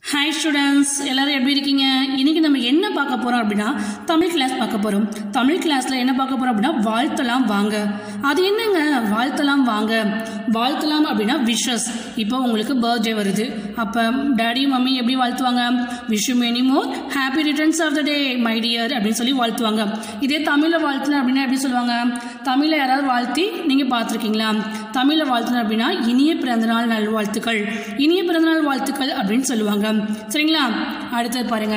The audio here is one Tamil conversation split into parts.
ஹாய் ஸ்டூடெண்ட்ஸ் எல்லாரும் எப்படி இருக்கீங்க இன்னைக்கு நம்ம என்ன பார்க்க போறோம் அப்படின்னா தமிழ் கிளாஸ் பார்க்க போறோம் தமிழ் கிளாஸ்ல என்ன பார்க்க போறோம் அப்படின்னா வாழ்த்தலாம் வாங்க அது என்னங்க வாழ்த்தலாம் வாங்க வாழ்த்தலாம் அப்படின்னா விஷஸ் இப்போ உங்களுக்கு பர்த்டே வருது அப்போ டேடி மம்மி எப்படி வாழ்த்துவாங்க wish many more happy returns of the day my dear அப்படின்னு சொல்லி வாழ்த்துவாங்க இதே தமிழில் வாழ்த்துன அப்படின்னா எப்படி சொல்லுவாங்க தமிழில் யாராவது வாழ்த்தி நீங்கள் பார்த்துருக்கீங்களா தமிழில் வாழ்த்துன அப்படின்னா இனிய பிறந்தநாள் நல்வாழ்த்துக்கள் இனிய பிறந்தநாள் வாழ்த்துக்கள் அப்படின்னு சொல்லுவாங்க சரிங்களா அடுத்தது பாருங்க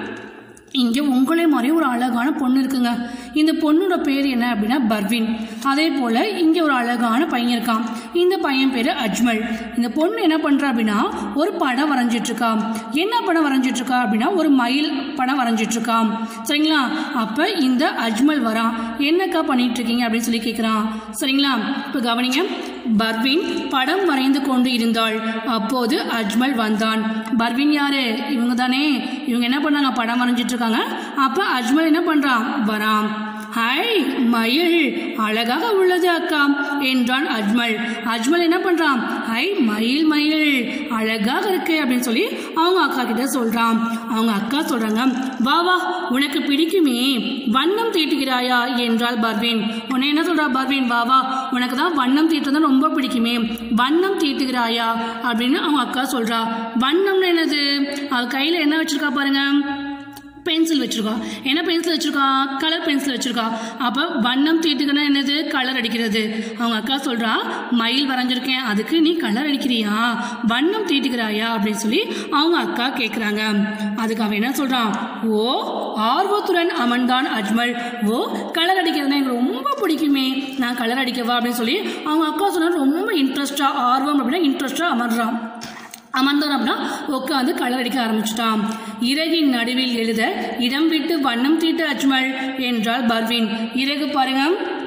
இங்கே உங்களே மாதிரி ஒரு அழகான பொண்ணு இருக்குங்க இந்த பொண்ணோட பேர் என்ன அப்படின்னா பர்வின் அதே போல் இங்கே ஒரு அழகான பையன் இருக்கான் இந்த பையன் பேர் அஜ்மல் இந்த பொண்ணு என்ன பண்ணுறா அப்படின்னா ஒரு படம் வரைஞ்சிட்டு இருக்கா என்ன படம் வரைஞ்சிட்டு இருக்கா அப்படின்னா ஒரு மயில் படம் வரைஞ்சிட்டு இருக்கா சரிங்களா அப்போ இந்த அஜ்மல் வரான் என்னக்கா பண்ணிட்டு இருக்கீங்க அப்படின்னு சொல்லி கேட்குறான் சரிங்களா இப்போ கவனிங்க பர்வின் படம் வரைந்து கொண்டு இருந்தாள் அப்போது அஜ்மல் வந்தான் பர்வின் யாரு இவங்க தானே இவங்க என்ன பண்ணாங்க படம் வரைஞ்சிட்டு இருக்காங்க அப்ப அஜ்மல் என்ன பண்றான் வரான் ஹாய் மயில் அழகாக உள்ளது அக்கா என்றான் அஜ்மல் அஜ்மல் என்ன பண்றான் ஹாய் மயில் மயில் அழகாக இருக்கு அப்படின்னு சொல்லி அவங்க அக்கா கிட்ட சொல்றான் அவங்க அக்கா சொல்றாங்க வா வா உனக்கு பிடிக்குமே வண்ணம் தீட்டுகிறாயா என்றாள் பர்வீன் உன்னை என்ன சொல்றா பர்வீன் வா வா உனக்கு தான் வண்ணம் தீட்டுறது ரொம்ப பிடிக்குமே வண்ணம் தீட்டுகிறாயா அப்படின்னு அவங்க அக்கா சொல்றா வண்ணம்னு என்னது அவ கையில என்ன வச்சிருக்கா பாருங்க பென்சில் வச்சிருக்கா என்ன பென்சில் வச்சிருக்கா கலர் பென்சில் வச்சிருக்கா அப்போ வண்ணம் தீட்டுக்குன்னா என்னது கலர் அடிக்கிறது அவங்க அக்கா சொல்றா மயில் வரைஞ்சிருக்கேன் அதுக்கு நீ கலர் அடிக்கிறியா வண்ணம் தீட்டுக்கிறாயா அப்படின்னு சொல்லி அவங்க அக்கா கேட்குறாங்க அதுக்கு அவன் என்ன சொல்றான் ஓ ஆர்வத்துடன் அமர்ந்தான் அஜ்மல் ஓ கலர் அடிக்கிறதுனா எனக்கு ரொம்ப பிடிக்குமே நான் கலர் அடிக்கவா அப்படின்னு சொல்லி அவங்க அக்கா சொன்னா ரொம்ப இன்ட்ரெஸ்டா ஆர்வம் அப்படின்னா இன்ட்ரெஸ்டா அமர்றான் அமர்ந்தான் அப்படின்னா உட்காந்து கலர் அடிக்க ஆரம்பிச்சிட்டான் இறகின் நடுவில் எழுத இடம் விட்டு வண்ணம் தீட்டு அஜ்மல் என்றாள் பர்வீன் இறகு பாருங்க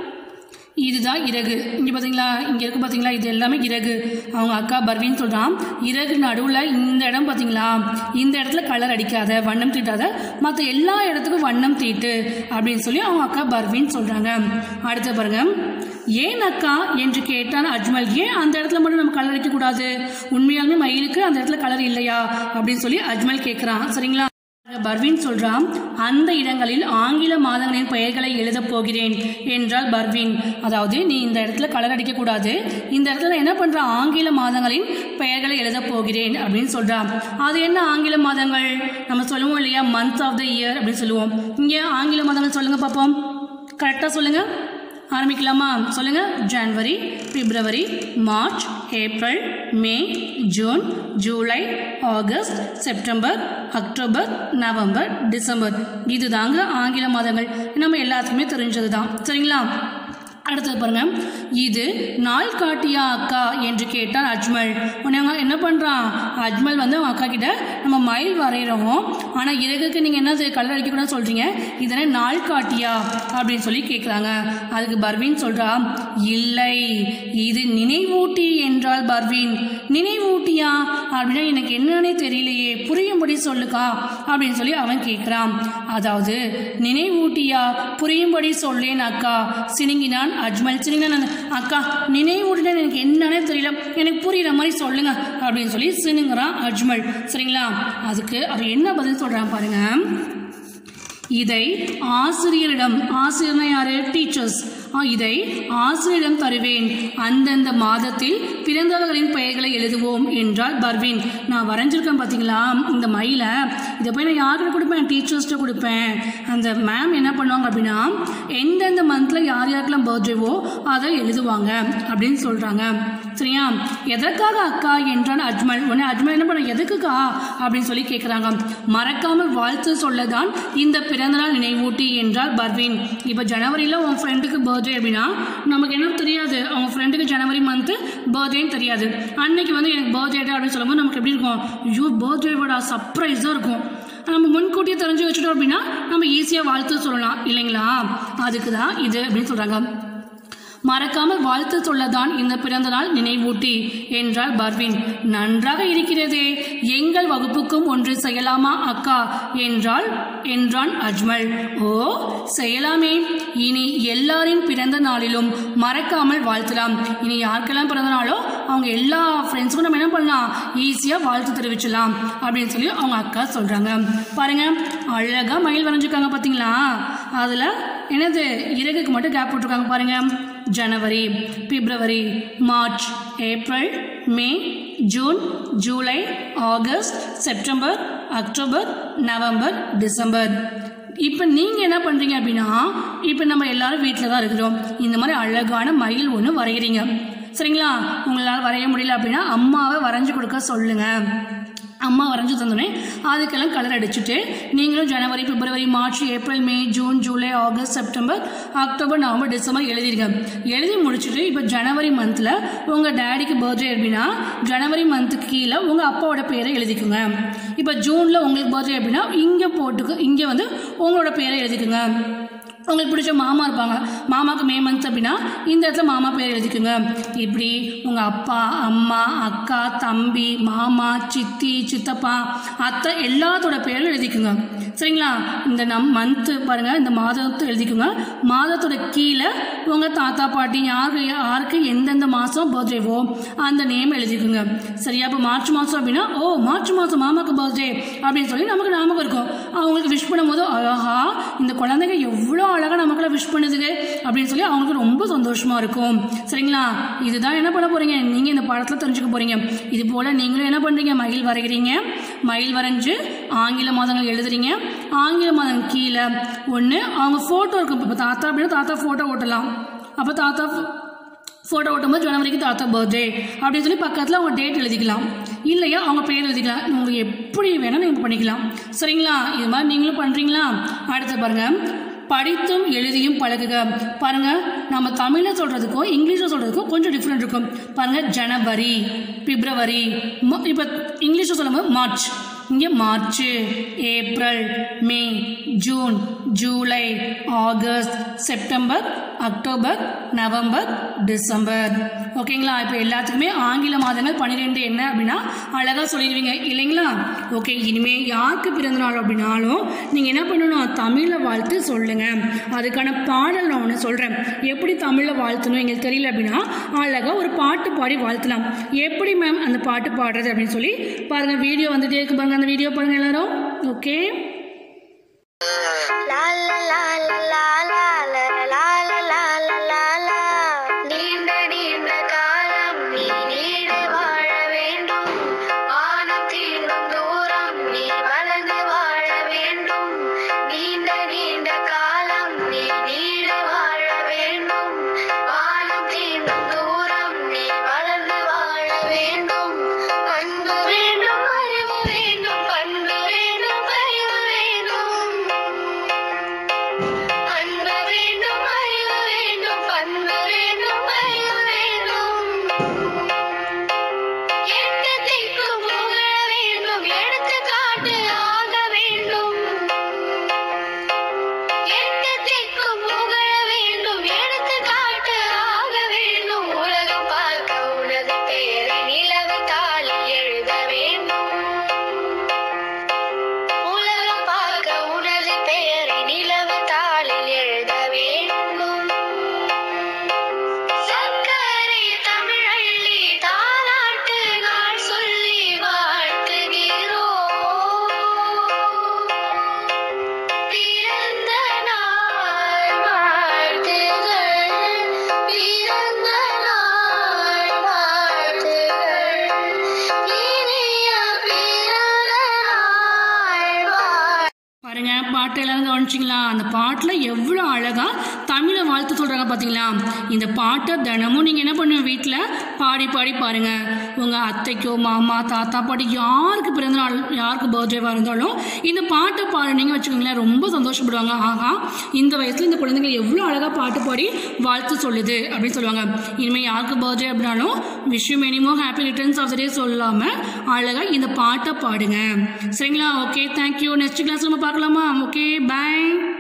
இதுதான் இறகு இங்கே பார்த்தீங்களா இங்கே இருக்கு பார்த்தீங்களா இது எல்லாமே இறகு அவங்க அக்கா பர்வீன் சொல்கிறான் இறகு நடுவில் இந்த இடம் பார்த்தீங்களா இந்த இடத்துல கலர் அடிக்காத வண்ணம் தீட்டாத மற்ற எல்லா இடத்துக்கும் வண்ணம் தீட்டு அப்படின்னு சொல்லி அவங்க அக்கா பர்வீன் சொல்கிறாங்க அடுத்து பாருங்க ஏன் அக்கா என்று கேட்டான் அஜ்மல் ஏன் அந்த இடத்துல மட்டும் நம்ம கலர் அடிக்கக்கூடாது உண்மையாலுமே மயிலுக்கு அந்த இடத்துல கலர் இல்லையா அப்படின்னு சொல்லி அஜ்மல் கேட்குறான் சரிங்களா பர்வீன் சொல்றான் அந்த இடங்களில் ஆங்கில மாதங்களின் பெயர்களை எழுதப் போகிறேன் என்றால் பர்வீன் அதாவது நீ இந்த இடத்துல கலர் அடிக்க கூடாது இந்த இடத்துல என்ன பண்ற ஆங்கில மாதங்களின் பெயர்களை எழுதப் போகிறேன் அப்படின்னு சொல்றான் அது என்ன ஆங்கில மாதங்கள் நம்ம சொல்லுவோம் இல்லையா மந்த் ஆஃப் த இயர் அப்படின்னு சொல்லுவோம் இங்கே ஆங்கில மாதங்கள் சொல்லுங்க பார்ப்போம் கரெக்டாக சொல்லுங்க ஆரம்பிக்கலாமா சொல்லுங்க January February March April May June July August September October November December இது தாங்க ஆங்கில மாதங்கள் நம்ம எல்லாத்துக்குமே தெரிஞ்சது தான் சரிங்களா அடுத்தது பாருங்க இது நாள் காட்டியா அக்கா என்று கேட்டான் அஜ்மல் உடனே அவங்க என்ன பண்ணுறான் அஜ்மல் வந்து அவங்க அக்கா கிட்ட நம்ம மயில் வரைகிறோம் ஆனால் இறகுக்கு நீங்கள் என்ன கலர் அடிக்கக்கூடாது சொல்கிறீங்க இதனை நாள் காட்டியா அப்படின்னு சொல்லி கேட்குறாங்க அதுக்கு பர்வீன் சொல்கிறா இல்லை இது நினைவூட்டி என்றால் பர்வீன் நினைவூட்டியா அப்படின்னா எனக்கு என்னன்னே தெரியலையே புரியும்படி சொல்லுக்கா அப்படின்னு சொல்லி அவன் கேட்குறான் அதாவது நினைவூட்டியா புரியும்படி சொல்லேன் அக்கா சினிங்கினான் அஜ்மல் சினிங்கினான் அக்கா நினைவூட்டினா எனக்கு என்னன்னே தெரியல எனக்கு புரியுற மாதிரி சொல்லுங்க அப்படின்னு சொல்லி சினுங்கிறான் அஜ்மல் சரிங்களா அதுக்கு அவர் என்ன பதில் சொல்றான் பாருங்க இதை ஆசிரியரிடம் ஆசிரியர்னா யாரு டீச்சர்ஸ் இதை ஆசிரியரிடம் தருவேன் அந்தந்த மாதத்தில் பிறந்தவர்களின் பெயர்களை எழுதுவோம் என்றால் பர்வீன் நான் வரைஞ்சிருக்கேன் பார்த்தீங்களா இந்த மயிலை இதை போய் நான் யார்கிட்ட கொடுப்பேன் டீச்சர்ஸ்கிட்ட கொடுப்பேன் அந்த மேம் என்ன பண்ணுவாங்க அப்படின்னா எந்தெந்த மந்தில் யார் யாருக்கெல்லாம் பர்த்டேவோ அதை எழுதுவாங்க அப்படின்னு சொல்கிறாங்க சரியா எதற்காக அக்கா என்றான் அஜ்மல் உடனே அஜ்மல் என்ன பண்ண எதுக்குக்கா அப்படின்னு சொல்லி கேட்குறாங்க மறக்காமல் வாழ்த்து சொல்லதான் இந்த பிறந்தநாள் நினைவூட்டி என்றால் பர்வீன் இப்போ ஜனவரியில் உன் ஃப்ரெண்டுக்கு பர்த்டே அப்படின்னா நமக்கு என்ன தெரியாது அவங்க ஃப்ரெண்டுக்கு ஜனவரி மந்த்து பர்த்டேன்னு தெரியாது அன்னைக்கு வந்து எனக்கு பர்த்டே அப்படின்னு சொல்லும்போது நமக்கு எப்படி இருக்கும் ஐயோ பர்த்டேவோட சர்ப்ரைஸாக இருக்கும் நம்ம முன்கூட்டியே தெரிஞ்சு வச்சுட்டோம் அப்படின்னா நம்ம ஈஸியாக வாழ்த்து சொல்லலாம் இல்லைங்களா அதுக்கு தான் இது அப்படின்னு சொல்கிறாங்க மறக்காமல் வாழ்த்து சொல்லதான் இந்த பிறந்த நாள் நினைவூட்டி என்றாள் பர்வின் நன்றாக இருக்கிறதே எங்கள் வகுப்புக்கும் ஒன்று செய்யலாமா அக்கா என்றாள் என்றான் அஜ்மல் ஓ செய்யலாமே இனி எல்லாரின் பிறந்த நாளிலும் மறக்காமல் வாழ்த்தலாம் இனி யாருக்கெல்லாம் பிறந்த நாளோ அவங்க எல்லா ஃப்ரெண்ட்ஸுக்கும் நம்ம என்ன பண்ணலாம் ஈஸியாக வாழ்த்து தெரிவிச்சலாம் அப்படின்னு சொல்லி அவங்க அக்கா சொல்கிறாங்க பாருங்க அழகாக மயில் வரைஞ்சிருக்காங்க பார்த்தீங்களா அதில் என்னது இறகுக்கு மட்டும் கேப் போட்டிருக்காங்க பாருங்க January February March April May June July August September October November December இப்போ நீங்கள் என்ன பண்ணுறீங்க அப்படின்னா இப்போ நம்ம எல்லாரும் வீட்டில் தான் இருக்கிறோம் இந்த மாதிரி அழகான மயில் ஒன்று வரைகிறீங்க சரிங்களா உங்களால் வரைய முடியல அப்படின்னா அம்மாவை வரைஞ்சி கொடுக்க சொல்லுங்கள் அம்மா வரைஞ்சி தந்தோடனே அதுக்கெல்லாம் கலர் அடிச்சுட்டு நீங்களும் January February March April May June July August September October November December எழுதிருங்க எழுதி முடிச்சுட்டு இப்போ ஜனவரி மந்தில் உங்கள் டேடிக்கு பர்த்டே அப்படின்னா ஜனவரி மந்த்துக்கு கீழே உங்கள் அப்பாவோட பேரை எழுதிக்குங்க இப்போ ஜூனில் உங்களுக்கு பர்த்டே அப்படின்னா இங்கே போட்டுக்கு இங்கே வந்து உங்களோட பேரை எழுதிக்குங்க உங்களுக்கு பிடிச்ச மாமா இருப்பாங்க மாமாவுக்கு மே மந்த் அப்படின்னா இந்த இடத்துல மாமா பேர் எழுதிக்குங்க இப்படி உங்கள் அப்பா அம்மா அக்கா தம்பி மாமா சித்தி சித்தப்பா அத்தை எல்லாத்தோட பேரும் எழுதிக்குங்க சரிங்களா இந்த நம் மந்த்து பாருங்கள் இந்த மாதத்தை எழுதிக்குங்க மாதத்தோட கீழே உங்கள் தாத்தா பாட்டி யாருக்கு யாருக்கு எந்தெந்த மாதம் பர்த்டேவோ அந்த நேம் எழுதிக்குங்க சரியா இப்போ மார்ச் மாதம் அப்படின்னா ஓ மார்ச் மாதம் மாமாக்கு பர்த்டே அப்படின்னு சொல்லி நமக்கு ஞாபகம் இருக்கும் அவங்களுக்கு விஷ் பண்ணும்போது அழகா இந்த குழந்தைங்க எவ்வளோ அழகாக நமக்குள்ள விஷ் பண்ணுதுங்க அப்படின்னு சொல்லி அவங்களுக்கு ரொம்ப சந்தோஷமாக இருக்கும் சரிங்களா இதுதான் என்ன பண்ண போகிறீங்க நீங்கள் இந்த படத்தில் தெரிஞ்சுக்க போகிறீங்க இது போல் நீங்களும் என்ன பண்ணுறீங்க மயில் வரைகிறீங்க மயில் வரைஞ்சு ஆங்கில மாதங்கள் எழுதுறீங்க ஆங்கில மாதம் கீழே ஒன்று அவங்க ஃபோட்டோ இருக்கும் இப்போ தாத்தா அப்படின்னா தாத்தா ஃபோட்டோ ஓட்டலாம் அப்போ தாத்தா ஃபோட்டோ ஓட்டும்போது ஜனவரிக்கு தாத்தா பர்த்டே அப்படின்னு சொல்லி பக்கத்தில் அவங்க டேட் எழுதிக்கலாம் இல்லையா அவங்க பேர் எழுதிக்கலாம் உங்களுக்கு எப்படி வேணால் நீங்கள் பண்ணிக்கலாம் சரிங்களா இது மாதிரி நீங்களும் பண்ணுறீங்களா அடுத்து பாருங்கள் படித்தும் எழுதியும் பழகுக பாருங்க நம்ம தமிழில் சொல்கிறதுக்கும் இங்கிலீஷில் சொல்கிறதுக்கும் கொஞ்சம் டிஃப்ரெண்ட் இருக்கும் பாருங்க ஜனவரி பிப்ரவரி இப்போ இங்கிலீஷில் சொல்லும்போது மார்ச் இங்கே March April May June July August September October November December ஓகேங்களா இப்போ எல்லாத்துக்குமே ஆங்கில மாதங்கள் பன்னிரெண்டு என்ன அப்படின்னா அழகாக சொல்லிடுவீங்க இல்லைங்களா ஓகே இனிமேல் யாருக்கு பிறந்த நாள் அப்படின்னாலும் நீங்கள் என்ன பண்ணணும் தமிழில் வாழ்த்து சொல்லுங்கள் அதுக்கான பாடல் நான் ஒன்று சொல்கிறேன் எப்படி தமிழில் வாழ்த்தணும் எங்களுக்கு தெரியல அப்படின்னா அழகாக ஒரு பாட்டு பாடி வாழ்த்தலாம் எப்படி மேம் அந்த பாட்டு பாடுறது அப்படின்னு சொல்லி பாருங்கள் வீடியோ வந்துட்டே இருக்கு பாருங்கள் அந்த வீடியோ பாருங்கள் எல்லாரும் ஓகே லா லா லா லா லா லா லா லா லா லா லா லா. நீண்ட நீண்ட காலம் நீ நீடு வாழ வேண்டும் வானம் தீண்டும் தூரம் நீ வளர்ந்து வாழ வேண்டும் நீண்ட நீண்ட காலம் நீ நீடு வாழ வேண்டும் வானம் தீண்டும் தூரம் நீ வளர்ந்து வாழ வேண்டும் அன்பு வேண்டும் அறிவு வேண்டும் பண்பு வேண்டும் அறிவு வேண்டும் அன்பு வேண்டும் அறிவு வேண்டும் பண்பு வேண்டும் அறிவு வேண்டும் எட்டு திக்கும் புகழ வேண்டும் எடுத்துக்காட்டு ஆக வேண்டும் எட்டு திக்கும் புகழ வேண்டும் எடுத்துக்காட்டு ஆக வேண்டும் உலகம் பார்க்க உனது பெயரை நிலவு தாளில் எழுத வேண்டும் உலகம் பார்க்க உனது பெயரை நிலவு தாளில் எழுத வேண்டும் சர்க்கரை தமிழள்ளி தாலாட்டு நாள் சொல்லி வாழ்த்துகிறோம் பிறந்த நாள் வாழ்த்துகள் பிறந்த நாள் வாழ்த்துகள் இனிய பிறந்த நாள் வாழ் பாருங்க பாட்டு எல்லாரும் கவனிச்சிங்களா அந்த பாட்டில் எவ்வளோ அழகா தமிழை வாழ்த்து சொல்கிறாங்க பார்த்தீங்களா இந்த பாட்டை தினமும் நீங்கள் என்ன பண்ணுவீங்க வீட்டில் பாடி பாடி பாருங்க உங்கள் அத்தைக்கோ மாமா தாத்தா பாட்டி யாருக்கு பிறந்த நாள் யாருக்கு பர்த்டேவாக இருந்தாலும் இந்த பாட்டை பாடுனீங்க வச்சுக்கோங்களேன் ரொம்ப சந்தோஷப்படுவாங்க ஆஹா இந்த வயசில் இந்த குழந்தைங்க எவ்வளோ அழகாக பாட்டு பாடி வாழ்த்து சொல்லுது அப்படின்னு சொல்லுவாங்க இனிமேல் யாருக்கு பர்த்டே அப்படின்னாலும் விஷயம் many more happy returns of the day சொல்லாமல் அழகாக இந்த பாட்டை பாடுங்க சரிங்களா ஓகே தேங்க்யூ நெக்ஸ்ட் கிளாஸ் நம்ம பார்க்கலாமா ஓகே பை